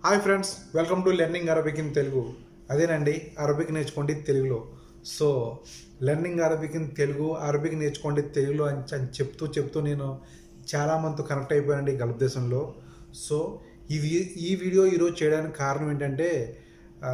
hi friends welcome to learning Arabic in Telugu అదేనండి Arabic నేర్చుకోండి తెలుగులో so learning Arabic in Telugu Arabic నేర్చుకోండి తెలుగులో అని అని చెప్తూ చెప్తూ నేను చాలా మందితో కనెక్ట్ అయిపోయానండి ఈ గల్ఫ్ దేశంలో సో ఈ వీ- ఈ వీడియో ఈరోజు చేయడానికి కారణం ఏంటంటే ఆ,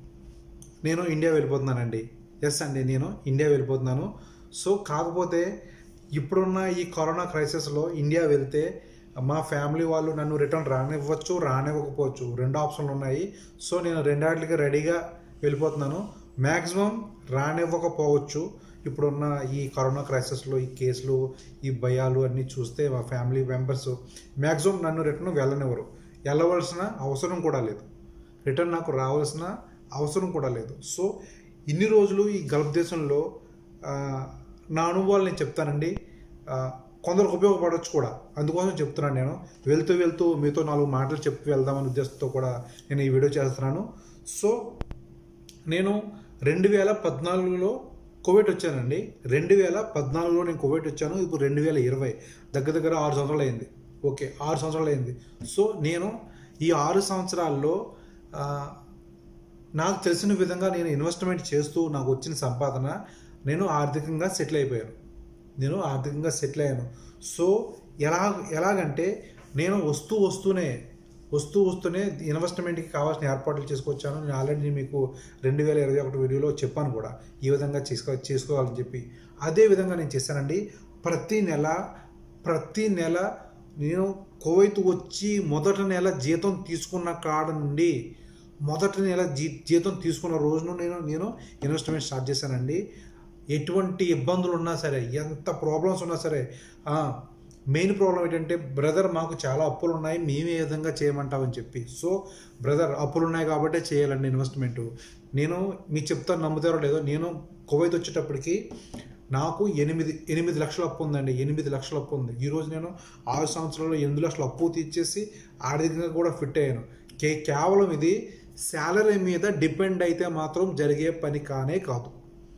నేను ఇండియా వెళ్ళిపోతున్నానండి ఎస్ అండి నేను ఇండియా వెళ్ళిపోతున్నాను సో కాకపోతే ఇప్పుడున్న ఈ కరోనా క్రైసిస్లో ఇండియా వెళ్తే మా ఫ్యామిలీ వాళ్ళు నన్ను రిటర్న్ రానివ్వచ్చు రానివ్వకపోవచ్చు రెండు ఆప్షన్లు ఉన్నాయి సో నేను రెండాటికి రెడీగా వెళ్ళిపోతున్నాను మ్యాక్సిమం రానివ్వకపోవచ్చు ఇప్పుడున్న ఈ కరోనా క్రైసిస్లో ఈ కేసులు ఈ భయాలు అన్నీ చూస్తే మా ఫ్యామిలీ మెంబర్స్ మ్యాక్సిమం నన్ను రిటర్న్ వెళ్ళనివ్వరు వెళ్ళవలసిన అవసరం కూడా లేదు రిటర్న్ నాకు రావాల్సిన అవసరం కూడా లేదు సో ఇన్ని రోజులు ఈ గల్ఫ్ దేశంలో ఆ, నా అనుభవాలు నేను చెప్తానండి ఆ, కొందరికి ఉపయోగపడవచ్చు కూడా అందుకోసం చెప్తున్నాను నేను వెళ్తూ వెళ్తూ మీతో నాలుగు మాటలు చెప్పి వెళ్దామనే ఉద్దేశంతో కూడా నేను ఈ వీడియో చేస్తున్నాను సో నేను రెండు వేల పద్నాలుగులో కోవిడ్ వచ్చానండి రెండు వేల పద్నాలుగులో నేను కోవిడ్ వచ్చాను ఇప్పుడు రెండు వేల ఇరవై దగ్గర దగ్గర ఆరు సంవత్సరాలు అయింది ఓకే ఆరు సంవత్సరాలు అయింది సో నేను ఈ ఆరు సంవత్సరాల్లో ఆ, నాకు తెలిసిన విధంగా నేను ఇన్వెస్ట్మెంట్ చేస్తూ నాకు వచ్చిన సంపాదన నేను ఆర్థికంగా సెటిల్ అయిపోయాను నేను ఆర్థికంగా సెటిల్ అయ్యాను సో ఎలా ఎలాగంటే నేను వస్తూ వస్తూనే వస్తూ వస్తూనే ఇన్వెస్ట్మెంట్కి కావాల్సిన ఏర్పాట్లు చేసుకొచ్చాను నేను ఆల్రెడీ మీకు రెండు వేల ఇరవై ఒకటి వీడియోలో చెప్పాను కూడా ఈ విధంగా చేసుకో చేసుకోవాలని చెప్పి అదే విధంగా నేను చేశానండి ప్రతి నెల ప్రతి నెల నేను కువైత్ వచ్చి మొదటి నెల జీతం తీసుకున్న కాడ నుండి మొదటి నెల జీ జీతం తీసుకున్న రోజును నేను నేను ఇన్వెస్ట్మెంట్ స్టార్ట్ చేశానండి ఎటువంటి ఇబ్బందులు ఉన్నా సరే ఎంత ప్రాబ్లమ్స్ ఉన్నా సరే మెయిన్ ప్రాబ్లం ఏంటంటే బ్రదర్ మాకు చాలా అప్పులు ఉన్నాయి మేము ఏ విధంగా చేయమంటామని చెప్పి సో బ్రదర్ అప్పులు ఉన్నాయి కాబట్టే చేయాలండి ఇన్వెస్ట్మెంట్ నేను మీకు చెప్తాను నమ్ముతారో లేదో నేను కువైత్ వచ్చేటప్పటికి నాకు ఎనిమిది ఎనిమిది లక్షల అప్పు ఉందండి ఎనిమిది లక్షల అప్పు ఉంది ఈరోజు నేను ఆరు సంవత్సరాల్లో ఎనిమిది లక్షల అప్పు తీర్చేసి ఆర్థికంగా కూడా ఫిట్ అయ్యాను కే కేవలం ఇది శాలరీ మీద డిపెండ్ అయితే మాత్రం జరిగే పని కానే కాదు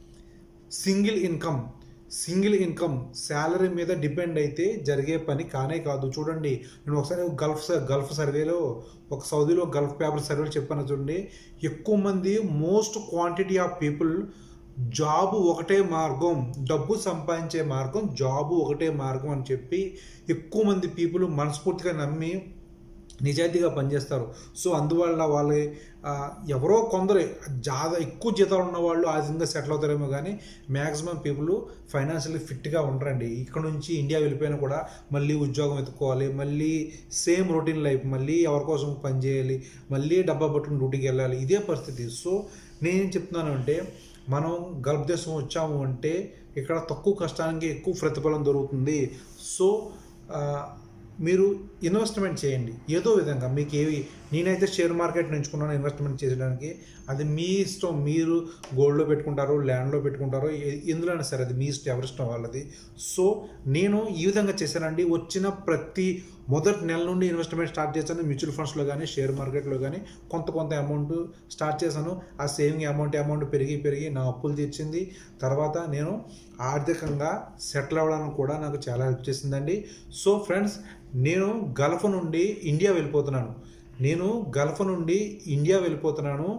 single income single income salary మీద డిపెండ్ అయితే జరిగే పని కానే కాదు చూడండి నేను ఒకసారి గల్ఫ్ స- గల్ఫ్ సర్వేలో ఒక సౌదీలో గల్ఫ్ పేపర్ సర్వేలో చెప్పాను చూడండి ఎక్కువ మంది most quantity of people job ఒకటే మార్గం డబ్బు సంపాదించే మార్గం జాబు ఒకటే మార్గం అని చెప్పి ఎక్కువ మంది పీపుల్ మనస్ఫూర్తిగా నమ్మి నిజాయితీగా పనిచేస్తారు సో అందువల్ల వాళ్ళ ఆ, ఎవరో కొందరు జాదా ఎక్కువ జీతాలు ఉన్న వాళ్ళు ఆ విధంగా సెటిల్ అవుతారేమో కానీ మ్యాక్సిమం పీపుల్ ఫైనాన్షియల్లీ ఫిట్గా ఉండరండి ఇక్కడ నుంచి ఇండియా వెళ్ళిపోయినా కూడా మళ్ళీ ఉద్యోగం వెతుక్కోవాలి మళ్ళీ సేమ్ రొటీన్ లైఫ్ మళ్ళీ ఎవరి కోసం పని చేయాలి మళ్ళీ డబ్బా పట్టుకుని డ్యూటీకి వెళ్ళాలి ఇదే పరిస్థితి సో నేనేం చెప్తున్నాను అంటే మనం గల్ఫ్ దేశం వచ్చాము అంటే ఇక్కడ తక్కువ కష్టానికి ఎక్కువ ప్రతిఫలం దొరుకుతుంది సో ఆ, మీరు ఇన్వెస్ట్మెంట్ చేయండి ఏదో విధంగా మీకు ఏవి నేనైతే షేర్ మార్కెట్ ఎంచుకున్నాను ఇన్వెస్ట్మెంట్ చేయడానికి అది మీ ఇష్టం మీరు గోల్డ్లో పెట్టుకుంటారో ల్యాండ్లో పెట్టుకుంటారో ఏ- ఎందులోనైనా సరే అది మీ ఇష్టం ఎవరి ఇష్టం వాళ్ళది సో నేను ఈ విధంగా చేశానండి వచ్చిన ప్రతి మొదటి నెల నుండి ఇన్వెస్ట్మెంట్ స్టార్ట్ చేశాను మ్యూచువల్ ఫండ్స్లో కానీ షేర్ మార్కెట్లో కానీ కొంత కొంత అమౌంట్ స్టార్ట్ చేశాను ఆ సేవింగ్ అమౌంట్ అమౌంట్ పెరిగి పెరిగి నా అప్పులు తీర్చింది తర్వాత నేను ఆర్థికంగా సెటిల్ అవ్వడానికి కూడా నాకు చాలా హెల్ప్ చేసిందండి సో ఫ్రెండ్స్ నేను గల్ఫ్ నుండి ఇండియా వెళ్ళిపోతున్నాను నేను గల్ఫ్ నుండి ఇండియా వెళ్ళిపోతున్నాను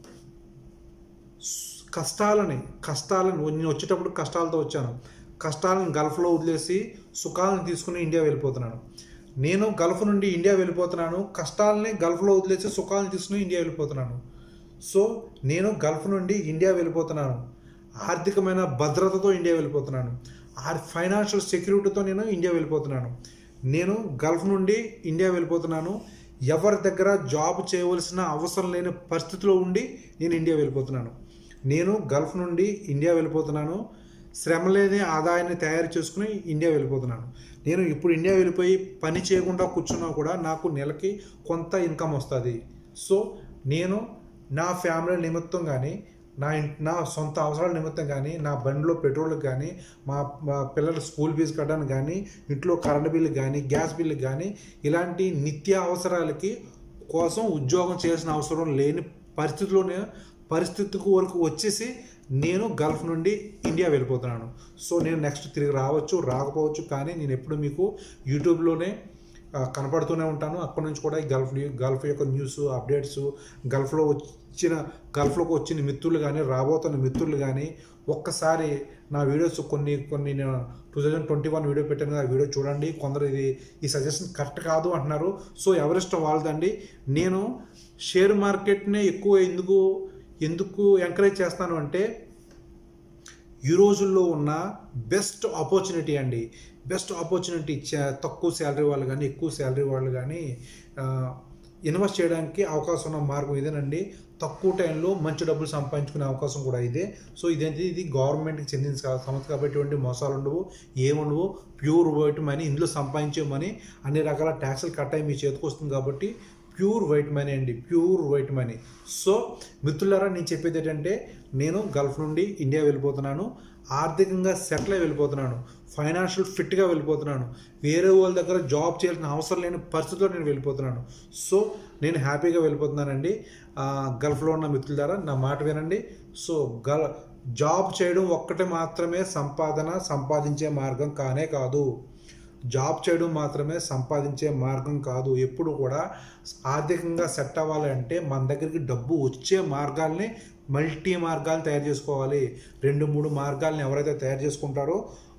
కష్టాలని కష్టాలను నేను వచ్చేటప్పుడు కష్టాలతో వచ్చాను కష్టాలను గల్ఫ్లో వదిలేసి సుఖాలను తీసుకుని ఇండియా వెళ్ళిపోతున్నాను నేను గల్ఫ్ నుండి ఇండియా వెళ్ళిపోతున్నాను కష్టాలని గల్ఫ్లో వదిలేసి సుఖాలను తీసుకుని ఇండియా వెళ్ళిపోతున్నాను సో నేను గల్ఫ్ నుండి ఇండియా వెళ్ళిపోతున్నాను ఆర్థికమైన భద్రతతో ఇండియా వెళ్ళిపోతున్నాను ఆ ఫైనాన్షియల్ సెక్యూరిటీతో నేను ఇండియా వెళ్ళిపోతున్నాను నేను గల్ఫ్ నుండి ఇండియా వెళ్ళిపోతున్నాను ఎవరి దగ్గర జాబ్ చేయవలసిన అవసరం లేని పరిస్థితిలో ఉండి నేను ఇండియా వెళ్ళిపోతున్నాను నేను గల్ఫ్ నుండి ఇండియా వెళ్ళిపోతున్నాను శ్రమ లేని ఆదాయాన్ని తయారు చేసుకుని ఇండియా వెళ్ళిపోతున్నాను నేను ఇప్పుడు ఇండియా వెళ్ళిపోయి పని చేయకుండా కూర్చున్నా కూడా నాకు నెలకి కొంత ఇన్కమ్ వస్తుంది సో నేను నా ఫ్యామిలీ నిమిత్తం కానీ నా ఇన్- నా సొంత అవసరాల నిమిత్తం కానీ నా బండిలో పెట్రోల్కి కానీ మా మా పిల్లల స్కూల్ ఫీజు కట్టడానికి కానీ ఇంట్లో కరెంట్ బిల్లు కానీ గ్యాస్ బిల్లు కానీ ఇలాంటి నిత్య అవసరాలకి కోసం ఉద్యోగం చేయాల్సిన అవసరం లేని పరిస్థితిలోనే పరిస్థితికి వరకు వచ్చేసి నేను గల్ఫ్ నుండి ఇండియా వెళ్ళిపోతున్నాను సో నేను నెక్స్ట్ తిరిగి రావచ్చు రాకపోవచ్చు కానీ నేను ఎప్పుడు మీకు యూట్యూబ్లోనే ఆ, కనపడుతూనే ఉంటాను అక్కడి నుంచి కూడా ఈ గల్ఫ్ గల్ఫ్ యొక్క న్యూస్ అప్డేట్స్ గల్ఫ్లో వచ్చిన గల్ఫ్లోకి వచ్చిన మిత్రులు కానీ రాబోతున్న మిత్రులు కానీ ఒక్కసారి నా వీడియోస్ కొన్ని కొన్ని నేను two thousand twenty one video పెట్టాను కదా, ఆ వీడియో చూడండి కొందరు ఇది ఈ సజెషన్ కరెక్ట్ కాదు అంటున్నారు సో ఎవరిష్టం వాళ్ళదండి నేను షేర్ మార్కెట్నే ఎక్కువ ఎందుకు ఎందుకు ఎంకరేజ్ చేస్తాను అంటే ఈ రోజుల్లో ఉన్న బెస్ట్ ఆపర్చునిటీ అండి బెస్ట్ ఆపర్చునిటీ తక్కువ శాలరీ వాళ్ళు కానీ ఎక్కువ శాలరీ వాళ్ళు కానీ ఇన్వెస్ట్ చేయడానికి అవకాశం ఉన్న మార్గం ఇదేనండి తక్కువ టైంలో మంచి డబ్బులు సంపాదించుకునే అవకాశం కూడా ఇదే సో ఇదేంటి ఇది గవర్నమెంట్కి చెందిన స- సంస్థ కాబట్టి ఎటువంటి మోసాలు ఉండవు ఏముండవు ప్యూర్ వైట్ మనీ ఇందులో సంపాదించే మనీ అన్ని రకాల ట్యాక్సులు కట్ అయి మీ చేతికి వస్తుంది కాబట్టి ప్యూర్ వైట్ మనీ అండి ప్యూర్ వైట్ మనీ సో మిత్రులారా నేను చెప్పేది ఏంటంటే నేను గల్ఫ్ నుండి ఇండియా వెళ్ళిపోతున్నాను ఆర్థికంగా సెటిల్ అయి వెళ్ళిపోతున్నాను ఫైనాన్షియల్ ఫిట్గా వెళ్ళిపోతున్నాను వేరే వాళ్ళ దగ్గర జాబ్ చేయాల్సిన అవసరం లేని పరిస్థితిలో నేను వెళ్ళిపోతున్నాను సో నేను హ్యాపీగా వెళ్ళిపోతున్నానండి ఆ, గల్ఫ్లో ఉన్న మిత్రుల ద్వారా నా మాట వినండి సో గల్ జాబ్ చేయడం ఒక్కటే మాత్రమే సంపాదన సంపాదించే మార్గం కానే కాదు జాబ్ చేయడం మాత్రమే సంపాదించే మార్గం కాదు ఎప్పుడు కూడా ఆర్థికంగా సెట్ అవ్వాలంటే మన దగ్గరికి డబ్బు వచ్చే మార్గాల్ని మల్టీ మార్గాలు తయారు చేసుకోవాలి రెండు మూడు మార్గాల్ని ఎవరైతే తయారు చేసుకుంటారో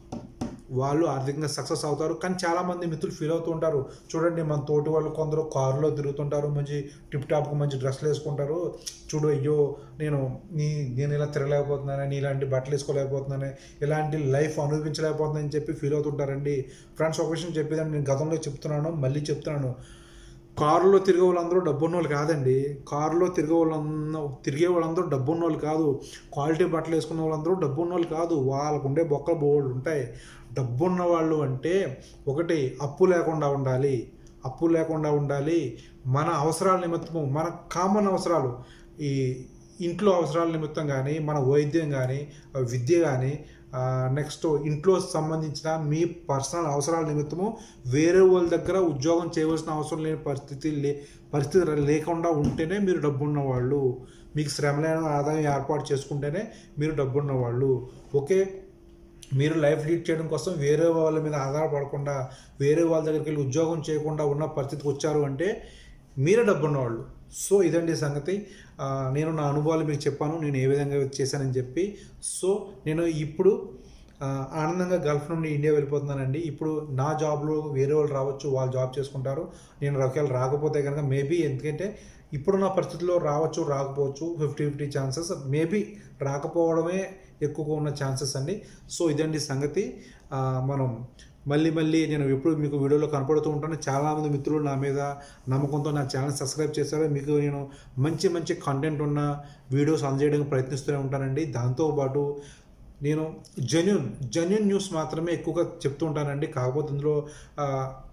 వాళ్ళు ఆర్థికంగా సక్సెస్ అవుతారు కానీ చాలామంది మిత్రులు ఫీల్ అవుతూ ఉంటారు చూడండి మన తోటి వాళ్ళు కొందరు కారులో తిరుగుతుంటారు మంచి టిప్ టాప్గా మంచి డ్రెస్సులు వేసుకుంటారు చూడు అయ్యో నేను నీ నేను ఇలా తిరగలేకపోతున్నాను నీ ఇలాంటి బట్టలు వేసుకోలేకపోతున్నాను ఇలాంటి లైఫ్ అనుభవించలేకపోతున్నానని చెప్పి ఫీల్ అవుతుంటారండి ఫ్రెండ్స్ ఒక విషయం చెప్పేదాన్ని నేను గతంలో చెప్తున్నాను మళ్ళీ చెప్తున్నాను కారులో తిరిగే వాళ్ళందరూ డబ్బున్న వాళ్ళు కాదండి కారులో తిరిగే వాళ్ళందరూ తిరిగే వాళ్ళందరూ డబ్బున్న వాళ్ళు కాదు క్వాలిటీ బట్టలు వేసుకున్న వాళ్ళందరూ డబ్బున్న వాళ్ళు కాదు వాళ్ళకు ఉండే బొక్కలు బోళ్ళు ఉంటాయి డబ్బున్న వాళ్ళు అంటే ఒకటి అప్పు లేకుండా ఉండాలి అప్పు లేకుండా ఉండాలి మన అవసరాల నిమిత్తము మన కామన్ అవసరాలు ఈ ఇంట్లో అవసరాల నిమిత్తం కానీ మన వైద్యం కానీ విద్య కానీ నెక్స్ట్ ఇంట్లో సంబంధించిన మీ పర్సనల్ అవసరాల నిమిత్తము వేరే వాళ్ళ దగ్గర ఉద్యోగం చేయవలసిన అవసరం లేని పరిస్థితి లే పరిస్థితి లేకుండా ఉంటేనే మీరు డబ్బున్న వాళ్ళు మీకు శ్రమలేని ఆదాయం ఏర్పాటు చేసుకుంటేనే మీరు డబ్బున్న వాళ్ళు ఓకే మీరు లైఫ్ లీడ్ చేయడం కోసం వేరే వాళ్ళ మీద ఆధారపడకుండా వేరే వాళ్ళ దగ్గరికి వెళ్ళి ఉద్యోగం చేయకుండా ఉన్న పరిస్థితికి వచ్చారు అంటే మీరే డబ్బున్న వాళ్ళు సో ఇదండి సంగతి ఆ, నేను నా అనుభవాలు మీకు చెప్పాను నేను ఏ విధంగా చేశానని చెప్పి సో నేను ఇప్పుడు ఆ, ఆనందంగా గల్ఫ్ నుండి ఇండియా వెళ్ళిపోతున్నానండి ఇప్పుడు నా జాబ్లో వేరే వాళ్ళు రావచ్చు వాళ్ళు జాబ్ చేసుకుంటారు నేను ఒకవేళ రాకపోతే కనుక మేబీ ఎందుకంటే ఇప్పుడున్న పరిస్థితుల్లో రావచ్చు రాకపోవచ్చు ఫిఫ్టీ ఫిఫ్టీ ఛాన్సెస్ మేబీ రాకపోవడమే ఎక్కువగా ఉన్న ఛాన్సెస్ అండి సో ఇదండి సంగతి ఆ, మనం మళ్ళీ మళ్ళీ నేను ఎప్పుడు మీకు వీడియోలో కనపడుతూ ఉంటాను చాలామంది మిత్రులు నా మీద నమ్మకంతో నా ఛానల్ సబ్స్క్రైబ్ చేశారు మీకు నేను మంచి మంచి కంటెంట్ ఉన్న వీడియోస్ అందజేయడానికి ప్రయత్నిస్తూనే ఉంటానండి దాంతోపాటు నేను జెన్యున్ జెన్యున్ న్యూస్ మాత్రమే ఎక్కువగా చెప్తూ ఉంటానండి కాకపోతే ఇందులో ఆ,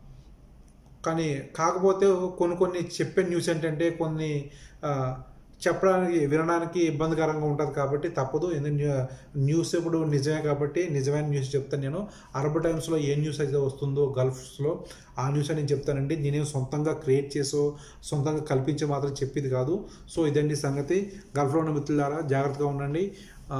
కానీ కాకపోతే కొన్ని కొన్ని చెప్పే న్యూస్ ఏంటంటే కొన్ని ఆ, చెప్పడానికి వినడానికి ఇబ్బందికరంగా ఉంటుంది కాబట్టి తప్పదు ఎందుకంటే న్యూస్ ఇప్పుడు నిజమే కాబట్టి నిజమైన న్యూస్ చెప్తాను నేను అరబ్ టైమ్స్లో ఏ న్యూస్ అయితే వస్తుందో గల్ఫ్స్లో ఆ న్యూస్ నేను చెప్తానండి నేనేం సొంతంగా క్రియేట్ చేసో సొంతంగా కల్పించి మాత్రం చెప్పేది కాదు సో ఇదండి సంగతి గల్ఫ్లో ఉన్న మిత్రులారా జాగ్రత్తగా ఉండండి ఆ,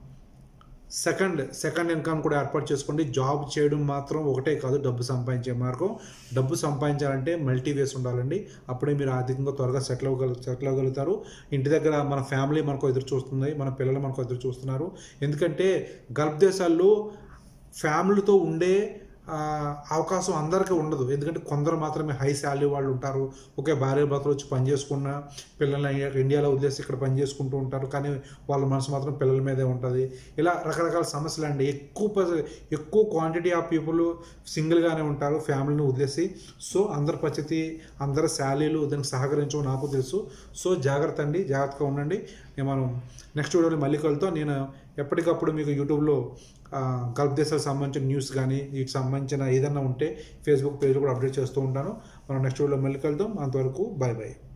సెకండ్ సెకండ్ ఇన్కమ్ కూడా ఏర్పాటు చేసుకోండి జాబ్ చేయడం మాత్రం ఒకటే కాదు డబ్బు సంపాదించే మార్గం డబ్బు సంపాదించాలంటే మల్టీ వేస్ ఉండాలండి అప్పుడే మీరు ఆర్థికంగా త్వరగా సెటిల్ అవ్వగల సెటిల్ అవ్వగలుగుతారు ఇంటి దగ్గర మన ఫ్యామిలీ మనకు ఎదురు చూస్తుంది మన పిల్లలు మనకు ఎదురు చూస్తున్నారు ఎందుకంటే గల్ఫ్ దేశాల్లో ఫ్యామిలీతో ఉండే ఆ, అవకాశం అందరికీ ఉండదు ఎందుకంటే కొందరు మాత్రమే హై శాలరీ వాళ్ళు ఉంటారు ఒకే భార్య భర్తలు వచ్చి పని చేసుకున్న పిల్లల్ని ఇండియాలో వదిలేసి ఇక్కడ పని చేసుకుంటూ ఉంటారు కానీ వాళ్ళ మనసు మాత్రం పిల్లల మీదే ఉంటుంది ఇలా రకరకాల సమస్యలు అండి ఎక్కువ ప- ఎక్కువ క్వాంటిటీ ఆఫ్ పీపుల్ సింగిల్గానే ఉంటారు ఫ్యామిలీని వదిలేసి సో అందరి పరిస్థితి అందరి శాలరీలు దానికి సహకరించవు నాకు తెలుసు సో జాగ్రత్త అండి జాగ్రత్తగా ఉండండి నేను మనం నెక్స్ట్ వీడియోలో మళ్ళీ కలుద్దాం నేను ఎప్పటికప్పుడు మీకు యూట్యూబ్లో ఆ, గల్ఫ్ దేశాలకు సంబంధించిన న్యూస్ కానీ వీటికి సంబంధించిన ఏదైనా ఉంటే ఫేస్బుక్ పేజ్లో కూడా అప్డేట్ చేస్తూ ఉంటాను మనం నెక్స్ట్ వీడియోలో మళ్ళీ కలుద్దాం అంతవరకు బాయ్ బాయ్